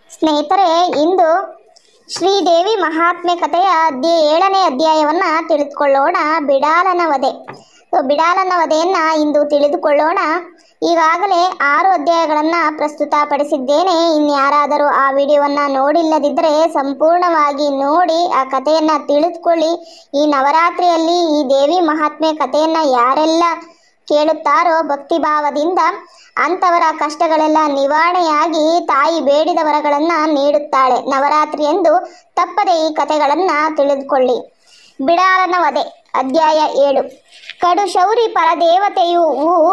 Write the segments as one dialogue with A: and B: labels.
A: ಸ್ನೇಹಿತರೆ ಇಂದು ಶ್ರೀದೇವಿ ಮಹಾತ್ಮೆ ಕಥೆಯ ಅಧ್ಯಾಯ ಏಳನೇ ಅಧ್ಯಾಯವನ್ನ ತಿಳಿದುಕೊಳ್ಳೋಣ ಬಿಡಾಲನ ವಧೆ ಸೊ ಬಿಡಾಲನ ವಧೆಯನ್ನ ಇಂದು ತಿಳಿದುಕೊಳ್ಳೋಣ ಈಗಾಗಲೇ ಆರು ಅಧ್ಯಾಯಗಳನ್ನ ಪ್ರಸ್ತುತಪಡಿಸಿದ್ದೇನೆ ಇನ್ಯಾರಾದರೂ ಆ ವಿಡಿಯೋವನ್ನ ನೋಡಿಲ್ಲದಿದ್ದರೆ ಸಂಪೂರ್ಣವಾಗಿ ನೋಡಿ ಆ ಕಥೆಯನ್ನ ತಿಳಿದುಕೊಳ್ಳಿ ಈ ನವರಾತ್ರಿಯಲ್ಲಿ ಈ ದೇವಿ ಮಹಾತ್ಮೆ ಕಥೆಯನ್ನ ಯಾರೆಲ್ಲ ಕೇಳುತ್ತಾರೋ ಭಕ್ತಿ ಭಾವದಿಂದ ಅಂಥವರ ಕಷ್ಟಗಳೆಲ್ಲ ನಿವಾರಣೆಯಾಗಿ ತಾಯಿ ಬೇಡಿದ ವರಗಳನ್ನ ನೀಡುತ್ತಾಳೆ ನವರಾತ್ರಿಯಂದು ತಪ್ಪದೆ ಈ ಕಥೆಗಳನ್ನ ತಿಳಿದುಕೊಳ್ಳಿ ಬಿಡಾಲನ ವಧೆ ಅಧ್ಯಾಯ ಏಳು ಕಡು ಶೌರಿ ಪರದೇವತೆಯು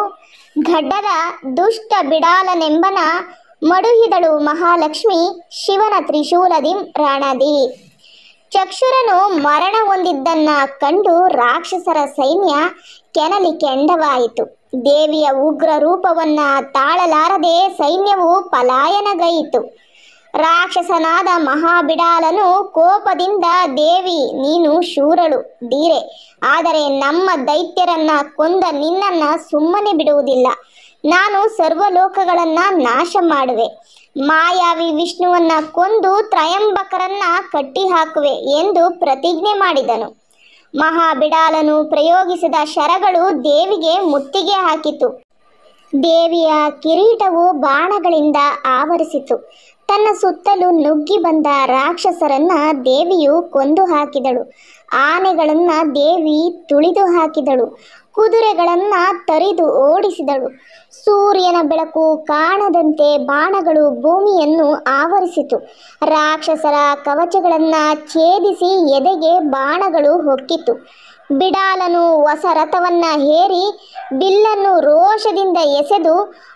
A: ಗಡ್ಡದ ದುಷ್ಟ ಬಿಡಾಲನೆಂಬನ ಮಡುಹಿದಳು ಮಹಾಲಕ್ಷ್ಮಿ ಶಿವನ ತ್ರಿಶೂಲದಿ ರಣದಿ ಚಕ್ಷುರನು ಮರಣ ಹೊಂದಿದ್ದನ್ನ ಕಂಡು ರಾಕ್ಷಸರ ಸೈನ್ಯ ಕೆನಲಿ ಕೆಂಡವಾಯಿತು ದೇವಿಯ ಉಗ್ರ ರೂಪವನ್ನ ತಾಳಲಾರದೆ ಸೈನ್ಯವು ಪಲಾಯನಗೈಯಿತು ರಾಕ್ಷಸನಾದ ಮಹಾಬಿಡಾಲನು ಕೋಪದಿಂದ ದೇವಿ ನೀನು ಶೂರಳು ಧೀರೆ ಆದರೆ ನಮ್ಮ ದೈತ್ಯರನ್ನ ಕೊಂದ ನಿನ್ನನ್ನ ಸುಮ್ಮನೆ ಬಿಡುವುದಿಲ್ಲ ನಾನು ಸರ್ವಲೋಕಗಳನ್ನ ನಾಶ ಮಾಡುವೆ ಮಾಯಾವಿ ವಿಷ್ಣುವನ್ನ ಕೊಂದು ತ್ರಯಂಬಕರನ್ನ ಕಟ್ಟಿ ಹಾಕುವೆ ಎಂದು ಪ್ರತಿಜ್ಞೆ ಮಾಡಿದನು ಮಹಾಬಿಡಾಲನು ಪ್ರಯೋಗಿಸಿದ ಶರಗಳು ದೇವಿಗೆ ಮುತ್ತಿಗೆ ಹಾಕಿತು ದೇವಿಯ ಕಿರೀಟವು ಬಾಣಗಳಿಂದ ಆವರಿಸಿತು ತನ್ನ ಸುತ್ತಲೂ ನುಗ್ಗಿ ಬಂದ ರಾಕ್ಷಸರನ್ನ ದೇವಿಯು ಕೊಂದು ಹಾಕಿದಳು ಆನೆಗಳನ್ನ ದೇವಿ ತುಳಿದು ಹಾಕಿದಳು ಕುದುರೆಗಳನ್ನ ತರಿದು ಓಡಿಸಿದಳು ಸೂರ್ಯನ ಬೆಳಕು ಕಾಣದಂತೆ ಬಾಣಗಳು ಭೂಮಿಯನ್ನು ಆವರಿಸಿತು ರಾಕ್ಷಸರ ಕವಚಗಳನ್ನ ಛೇದಿಸಿ ಎದೆಗೆ ಬಾಣಗಳು ಹೊಕ್ಕಿತು ಬಿಡಾಲನು ಹೊಸ ರಥವನ್ನ ಹೇರಿ ಬಿಲ್ಲನ್ನು ರೋಷದಿಂದ ಎಸೆದು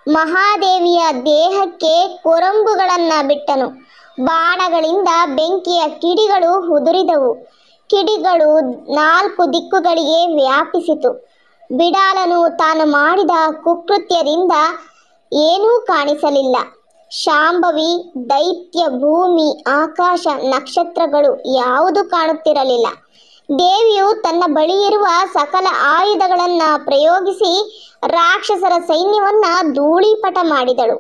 A: ಮಹಾದೇವಿಯ ದೇಹಕ್ಕೆ ಕೊರಂಬುಗಳನ್ನ ಬಿಟ್ಟನು ಬಾಣಗಳಿಂದ ಬೆಂಕಿಯ ಕಿಡಿಗಳು ಉದುರಿದವು ಕಿಡಿಗಳು ನಾಲ್ಕು ದಿಕ್ಕುಗಳಿಗೆ ವ್ಯಾಪಿಸಿತು ಬಿಡಾಲನು ತಾನು ಮಾಡಿದ ಕುಕೃತ್ಯದಿಂದ ಏನೂ ಕಾಣಿಸಲಿಲ್ಲ ಶಾಂಭವಿ ದೈತ್ಯ ಭೂಮಿ ಆಕಾಶ ನಕ್ಷತ್ರಗಳು ಯಾವುದು ಕಾಣುತ್ತಿರಲಿಲ್ಲ ದೇವಿಯು ತನ್ನ ಬಳಿಯಿರುವ ಸಕಲ ಆಯುಧಗಳನ್ನ ಪ್ರಯೋಗಿಸಿ ರಾಕ್ಷಸರ ಸೈನ್ಯವನ್ನ ಧೂಳಿಪಟ ಮಾಡಿದಳು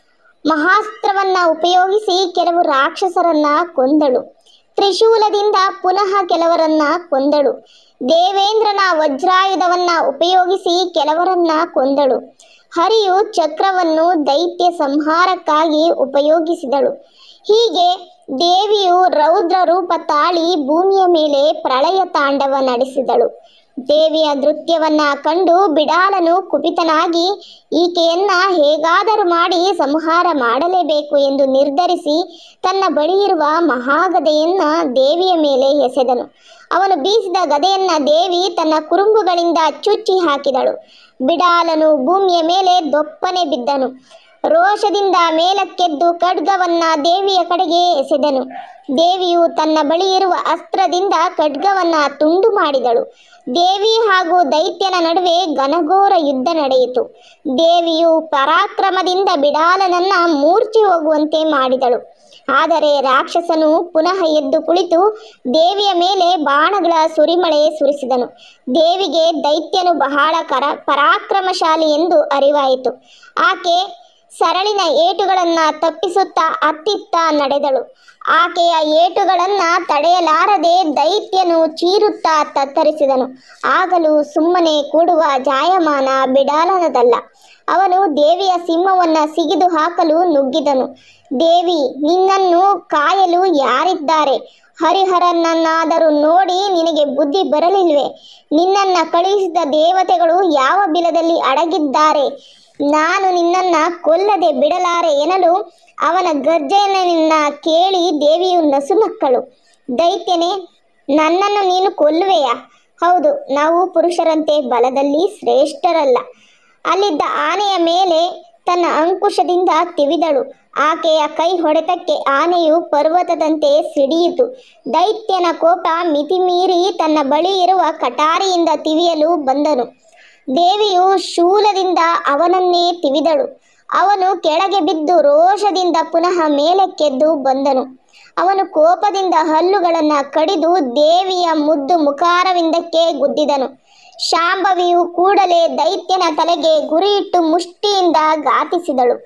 A: ಮಹಾಸ್ತ್ರವನ್ನ ಉಪಯೋಗಿಸಿ ಕೆಲವು ರಾಕ್ಷಸರನ್ನ ಕೊಂದಳು ತ್ರಿಶೂಲದಿಂದ ಪುನಃ ಕೆಲವರನ್ನ ಕೊಂದಳು ದೇವೇಂದ್ರನ ವಜ್ರಾಯುಧವನ್ನ ಉಪಯೋಗಿಸಿ ಕೆಲವರನ್ನ ಕೊಂದಳು ಹರಿಯು ಚಕ್ರವನ್ನು ದೈತ್ಯ ಸಂಹಾರಕ್ಕಾಗಿ ಉಪಯೋಗಿಸಿದಳು ಹೀಗೆ ದೇವಿಯು ರೌದ್ರ ರೂಪ ತಾಳಿ ಭೂಮಿಯ ಮೇಲೆ ಪ್ರಳಯ ತಾಂಡವ ನಡೆಸಿದಳು ದೇವಿಯ ನೃತ್ಯವನ್ನ ಕಂಡು ಬಿಡಾಲನು ಕುಪಿತನಾಗಿ ಈಕೆಯನ್ನ ಹೇಗಾದರೂ ಮಾಡಿ ಸಂಹಾರ ಮಾಡಲೇಬೇಕು ಎಂದು ನಿರ್ಧರಿಸಿ ತನ್ನ ಬಳಿಯಿರುವ ಮಹಾಗದೆಯನ್ನ ದೇವಿಯ ಮೇಲೆ ಎಸೆದನು ಅವನು ಬೀಸಿದ ಗದೆಯನ್ನ ದೇವಿ ತನ್ನ ಕುರುಂಬುಗಳಿಂದ ಚುಚ್ಚಿ ಹಾಕಿದಳು ಬಿಡಾಲನು ಭೂಮಿಯ ಮೇಲೆ ದೊಪ್ಪನೆ ಬಿದ್ದನು ರೋಷದಿಂದ ಮೇಲಕ್ಕೆದ್ದು ಖಡ್ಗವನ್ನ ದೇವಿಯ ಕಡೆಗೆ ಎಸೆದನು ದೇವಿಯು ತನ್ನ ಬಳಿ ಇರುವ ಅಸ್ತ್ರದಿಂದ ಖಡ್ಗವನ್ನ ತುಂಡು ಮಾಡಿದಳು ದೇವಿ ಹಾಗೂ ದೈತ್ಯನ ನಡುವೆ ಘನಘೋರ ಯುದ್ಧ ನಡೆಯಿತು ದೇವಿಯು ಪರಾಕ್ರಮದಿಂದ ಬಿಡಾಲನನ್ನ ಮೂರ್ಛೆ ಹೋಗುವಂತೆ ಮಾಡಿದಳು ಆದರೆ ರಾಕ್ಷಸನು ಪುನಃ ಎದ್ದು ಕುಳಿತು ದೇವಿಯ ಮೇಲೆ ಬಾಣಗಳ ಸುರಿಮಳೆ ಸುರಿಸಿದನು ದೇವಿಗೆ ದೈತ್ಯನು ಬಹಳ ಕರ ಪರಾಕ್ರಮಶಾಲಿ ಎಂದು ಅರಿವಾಯಿತು ಆಕೆ ಸರಳಿನ ಏಟುಗಳನ್ನ ತಪ್ಪಿಸುತ್ತಾ ಅತ್ತಿತ್ತ ನಡೆದಳು ಆಕೆಯ ಏಟುಗಳನ್ನ ತಡೆಯಲಾರದೆ ದೈತ್ಯನು ಚೀರುತ್ತಾ ತತ್ತರಿಸಿದನು ಆಗಲೂ ಸುಮ್ಮನೆ ಕೂಡುವ ಜಾಯಮಾನ ಬಿಡಾಲನದಲ್ಲ ಅವನು ದೇವಿಯ ಸಿಂಹವನ್ನ ಸಿಗಿದು ಹಾಕಲು ನುಗ್ಗಿದನು ದೇವಿ ನಿನ್ನನ್ನು ಕಾಯಲು ಯಾರಿದ್ದಾರೆ ಹರಿಹರನನ್ನಾದರೂ ನೋಡಿ ನಿನಗೆ ಬುದ್ಧಿ ಬರಲಿಲ್ವೇ ನಿನ್ನನ್ನ ಕಳುಹಿಸಿದ ದೇವತೆಗಳು ಯಾವ ಬಿಲದಲ್ಲಿ ಅಡಗಿದ್ದಾರೆ ನಾನು ನಿನ್ನನ್ನ ಕೊಲ್ಲದೆ ಬಿಡಲಾರೆ ಎನ್ನಲು ಅವನ ಗರ್ಜನೆಯನ್ನ ಕೇಳಿ ದೇವಿಯು ನಸುನಕ್ಕಳು ದೈತ್ಯನೇ ನನ್ನನ್ನು ನೀನು ಕೊಲ್ಲುವೆಯಾ ಹೌದು ನಾವು ಪುರುಷರಂತೆ ಬಲದಲ್ಲಿ ಶ್ರೇಷ್ಠರಲ್ಲ ಅಲ್ಲಿದ್ದ ಆನೆಯ ಮೇಲೆ ತನ್ನ ಅಂಕುಶದಿಂದ ತಿವಿದಳು ಆಕೆಯ ಕೈ ಹೊಡೆತಕ್ಕೆ ಆನೆಯು ಪರ್ವತದಂತೆ ಸಿಡಿಯಿತು ದೈತ್ಯನ ಕೋಪ ಮಿತಿಮೀರಿ ತನ್ನ ಬಳಿ ಇರುವ ಕಟಾರಿಯಿಂದ ತಿವಿಯಲು ಬಂದನು ದೇವಿಯು ಶೂಲದಿಂದ ಅವನನ್ನೇ ತಿವಿದಳು ಅವನು ಕೆಳಗೆ ಬಿದ್ದು ರೋಷದಿಂದ ಪುನಃ ಮೇಲಕ್ಕೆದ್ದು ಬಂದನು ಅವನು ಕೋಪದಿಂದ ಹಲ್ಲುಗಳನ್ನ ಕಡಿದು ದೇವಿಯ ಮುದ್ದು ಮುಖಾರವಿಂದಕ್ಕೆ ಗುದ್ದಿದನು ಶಾಂಭವಿಯು ಕೂಡಲೇ ದೈತ್ಯನ ತಲೆಗೆ ಗುರಿಯಿಟ್ಟು ಮುಷ್ಟಿಯಿಂದ ಘಾತಿಸಿದಳು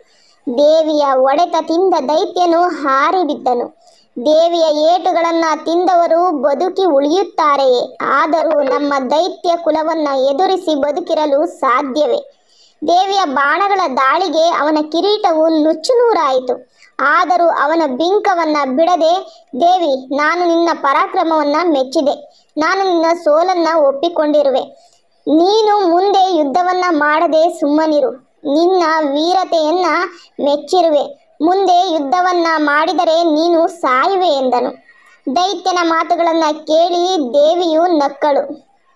A: ದೇವಿಯ ಹೊಡೆತ ತಿಂದ ದೈತ್ಯನು ಹಾರಿ ಬಿದ್ದನು ದೇವಿಯ ಏಟುಗಳನ್ನು ತಿಂದವರು ಬದುಕಿ ಉಳಿಯುತ್ತಾರೆಯೇ ಆದರೂ ನಮ್ಮ ದೈತ್ಯ ಕುಲವನ್ನ ಎದುರಿಸಿ ಬದುಕಿರಲು ಸಾಧ್ಯವೇ ದೇವಿಯ ಬಾಣಗಳ ದಾಳಿಗೆ ಅವನ ಕಿರೀಟವು ನುಚ್ಚುನೂರಾಯಿತು ಆದರೂ ಅವನ ಬಿಂಕವನ್ನ ಬಿಡದೆ ದೇವಿ ನಾನು ನಿನ್ನ ಪರಾಕ್ರಮವನ್ನ ಮೆಚ್ಚಿದೆ ನಾನು ನಿನ್ನ ಸೋಲನ್ನ ಒಪ್ಪಿಕೊಂಡಿರುವೆ ನೀನು ಮುಂದೆ ಯುದ್ಧವನ್ನ ಮಾಡದೆ ಸುಮ್ಮನಿರು ನಿನ್ನ ವೀರತೆಯನ್ನ ಮೆಚ್ಚಿರುವೆ ಮುಂದೆ ಯುದ್ಧವನ್ನ ಮಾಡಿದರೆ ನೀನು ಸಾಯುವೆ ಎಂದನು ದೈತ್ಯನ ಮಾತುಗಳನ್ನ ಕೇಳಿ ದೇವಿಯು ನಕ್ಕಳು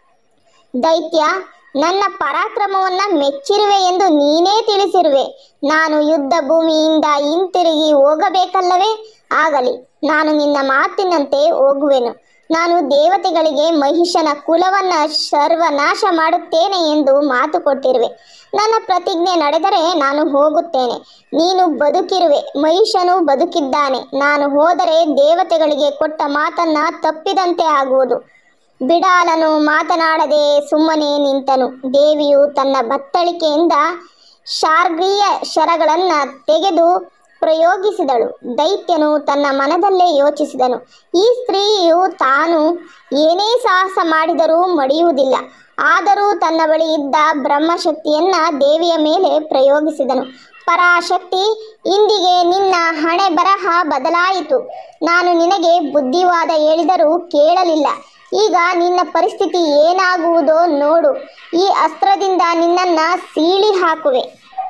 A: ದೈತ್ಯ ನನ್ನ ಪರಾಕ್ರಮವನ್ನ ಮೆಚ್ಚಿರುವೆ ಎಂದು ನೀನೇ ತಿಳಿಸಿರುವೆ ನಾನು ಯುದ್ಧ ಭೂಮಿಯಿಂದ ಹಿಂತಿರುಗಿ ಹೋಗಬೇಕಲ್ಲವೇ ಆಗಲಿ ನಾನು ನಿನ್ನ ಮಾತಿನಂತೆ ಹೋಗುವೆನು ನಾನು ದೇವತೆಗಳಿಗೆ ಮಹಿಷನ ಕುಲವನ್ನ ಸರ್ವನಾಶ ಮಾಡುತ್ತೇನೆ ಎಂದು ಮಾತು ಕೊಟ್ಟಿರುವೆ ನನ್ನ ಪ್ರತಿಜ್ಞೆ ನಡೆದರೆ ನಾನು ಹೋಗುತ್ತೇನೆ ನೀನು ಬದುಕಿರುವೆ ಮಹಿಷನು ಬದುಕಿದ್ದಾನೆ ನಾನು ಹೋದರೆ ದೇವತೆಗಳಿಗೆ ಕೊಟ್ಟ ಮಾತನ್ನ ತಪ್ಪಿದಂತೆ ಆಗುವುದು ಬಿಡಾಲನು ಮಾತನಾಡದೆ ಸುಮ್ಮನೆ ನಿಂತನು ದೇವಿಯು ತನ್ನ ಬತ್ತಳಿಕೆಯಿಂದ ಶಾರ್ಗ್ರೀಯ ಶರಗಳನ್ನ ತೆಗೆದು ಪ್ರಯೋಗಿಸಿದಳು ದೈತ್ಯನು ತನ್ನ ಮನದಲ್ಲೇ ಯೋಚಿಸಿದನು ಈ ಸ್ತ್ರೀಯು ತಾನು ಏನೇ ಸಾಹಸ ಮಾಡಿದರೂ ಮಡಿಯುವುದಿಲ್ಲ ಆದರೂ ತನ್ನ ಬಳಿ ಇದ್ದ ಬ್ರಹ್ಮಶಕ್ತಿಯನ್ನ ದೇವಿಯ ಮೇಲೆ ಪ್ರಯೋಗಿಸಿದನು ಪರಾಶಕ್ತಿ ಇಂದಿಗೆ ನಿನ್ನ ಹಣೆ ಬರಹ ಬದಲಾಯಿತು ನಾನು ನಿನಗೆ ಬುದ್ಧಿವಾದ ಹೇಳಿದರೂ ಕೇಳಲಿಲ್ಲ ಈಗ ನಿನ್ನ ಪರಿಸ್ಥಿತಿ ಏನಾಗುವುದೋ ನೋಡು ಈ ಅಸ್ತ್ರದಿಂದ ನಿನ್ನನ್ನ ಸೀಳಿ ಹಾಕುವೆ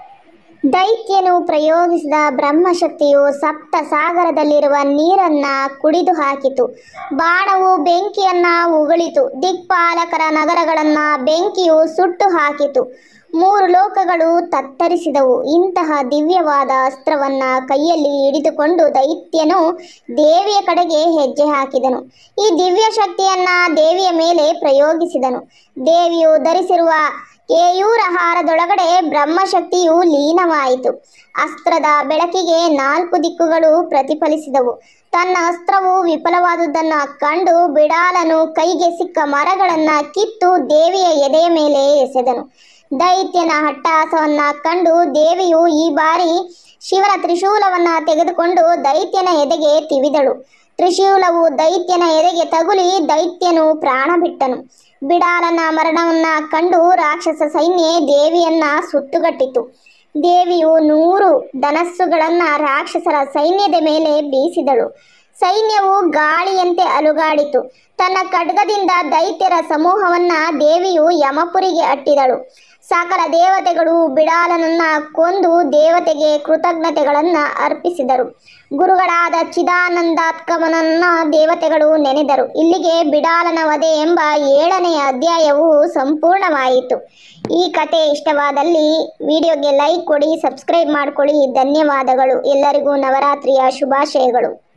A: ದೈತ್ಯನು ಪ್ರಯೋಗಿಸಿದ ಬ್ರಹ್ಮಶಕ್ತಿಯು ಸಪ್ತ ಸಾಗರದಲ್ಲಿರುವ ನೀರನ್ನ ಕುಡಿದು ಹಾಕಿತು ಬಾಣವು ಬೆಂಕಿಯನ್ನ ಉಗುಳಿತು ದಿಕ್ಪಾಲಕರ ನಗರಗಳನ್ನ ಬೆಂಕಿಯು ಸುಟ್ಟು ಹಾಕಿತು ಮೂರು ಲೋಕಗಳು ತತ್ತರಿಸಿದವು ಇಂತಹ ದಿವ್ಯವಾದ ಅಸ್ತ್ರವನ್ನ ಕೈಯಲ್ಲಿ ಹಿಡಿದುಕೊಂಡು ದೈತ್ಯನು ದೇವಿಯ ಕಡೆಗೆ ಹೆಜ್ಜೆ ಹಾಕಿದನು ಈ ದಿವ್ಯ ಶಕ್ತಿಯನ್ನ ದೇವಿಯ ಮೇಲೆ ಪ್ರಯೋಗಿಸಿದನು ದೇವಿಯು ಧರಿಸಿರುವ ಕೇಯೂರ ಹಾರದೊಳಗಡೆ ಬ್ರಹ್ಮಶಕ್ತಿಯು ಲೀನವಾಯಿತು ಅಸ್ತ್ರದ ಬೆಳಕಿಗೆ ನಾಲ್ಕು ದಿಕ್ಕುಗಳು ಪ್ರತಿಫಲಿಸಿದವು ತನ್ನ ಅಸ್ತ್ರವು ವಿಫಲವಾದುದನ್ನು ಕಂಡು ಬಿಡಾಲನು ಕೈಗೆ ಸಿಕ್ಕ ಮರಗಳನ್ನ ಕಿತ್ತು ದೇವಿಯ ಎದೆಯ ಮೇಲೆ ಎಸೆದನು ದೈತ್ಯನ ಹಟ್ಟಹಾಸವನ್ನ ಕಂಡು ದೇವಿಯು ಈ ಬಾರಿ ಶಿವನ ತ್ರಿಶೂಲವನ್ನ ತೆಗೆದುಕೊಂಡು ದೈತ್ಯನ ಎದೆಗೆ ತಿವಿದಳು ತ್ರಿಶೂಲವು ದೈತ್ಯನ ಎದೆಗೆ ತಗುಲಿ ದೈತ್ಯನು ಪ್ರಾಣ ಬಿಟ್ಟನು ಬಿಡಾಲನ ಮರಣವನ್ನ ಕಂಡು ರಾಕ್ಷಸ ಸೈನ್ಯ ದೇವಿಯನ್ನ ಸುತ್ತುಗಟ್ಟಿತು ದೇವಿಯು ನೂರು ಧನಸ್ಸುಗಳನ್ನ ರಾಕ್ಷಸರ ಸೈನ್ಯದ ಮೇಲೆ ಬೀಸಿದಳು ಸೈನ್ಯವು ಗಾಳಿಯಂತೆ ಅಲುಗಾಡಿತು ತನ್ನ ಖಡ್ಗದಿಂದ ದೈತ್ಯರ ಸಮೂಹವನ್ನ ದೇವಿಯು ಯಮಪುರಿಗೆ ಅಟ್ಟಿದಳು ಸಕಲ ದೇವತೆಗಳು ಬಿಡಾಲನನ್ನ ಕೊಂದು ದೇವತೆಗೆ ಕೃತಜ್ಞತೆಗಳನ್ನ ಅರ್ಪಿಸಿದರು ಗುರುಗಳಾದ ಚಿದಾನಂದಾತ್ಮನನ್ನ ದೇವತೆಗಳು ನೆನೆದರು ಇಲ್ಲಿಗೆ ಬಿಡಾಲನ ವಧೆ ಎಂಬ ಏಳನೆಯ ಅಧ್ಯಾಯವು ಸಂಪೂರ್ಣವಾಯಿತು ಈ ಕತೆ ಇಷ್ಟವಾದಲ್ಲಿ ವಿಡಿಯೋಗೆ ಲೈಕ್ ಕೊಡಿ ಸಬ್ಸ್ಕ್ರೈಬ್ ಮಾಡ್ಕೊಳ್ಳಿ ಧನ್ಯವಾದಗಳು ಎಲ್ಲರಿಗೂ ನವರಾತ್ರಿಯ ಶುಭಾಶಯಗಳು